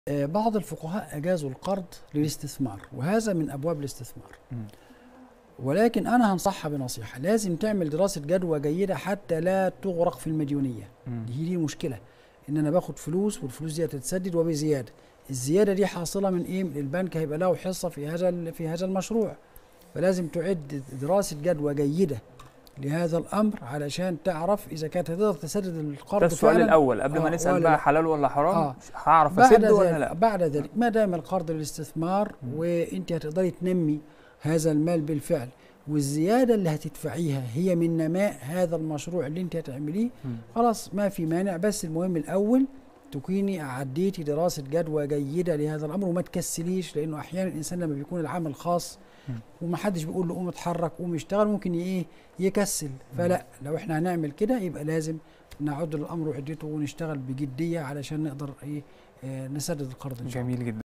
آه، بعض الفقهاء أجازوا القرض للاستثمار وهذا من أبواب الاستثمار مم. ولكن أنا هنصحها بنصيحة لازم تعمل دراسة جدوى جيدة حتى لا تغرق في المديونية مم. دي دي مشكلة إن أنا باخد فلوس والفلوس دي هتتسدد وبزيادة الزيادة دي حاصلة من إيه؟ من البنك هيبقى له حصة في هذا ال- في هذا المشروع فلازم تعد دراسة جدوى جيدة لهذا الأمر علشان تعرف إذا كانت هتقدر تسدد القرض ده السؤال فعلاً الاول قبل ما آه، نسال ولا بقى لا. حلال ولا حرام آه. هعرف بعد اسد ولا ذلك لا بعد ذلك ما دام القرض للاستثمار مم. وانت هتقدري تنمي هذا المال بالفعل والزياده اللي هتدفعيها هي من نماء هذا المشروع اللي انت هتعمليه مم. خلاص ما في مانع بس المهم الاول تكوني عديتي دراسه جدوى جيده لهذا الامر وما تكسليش لانه احيانا الانسان لما بيكون العمل خاص مم. ومحدش بيقول له قوم اتحرك قوم اشتغل ممكن ايه يكسل فلا لو احنا هنعمل كده يبقى لازم نعد الامر وعدته ونشتغل بجديه علشان نقدر ايه آه، نسدد القرض ان شاء الله جميل جدا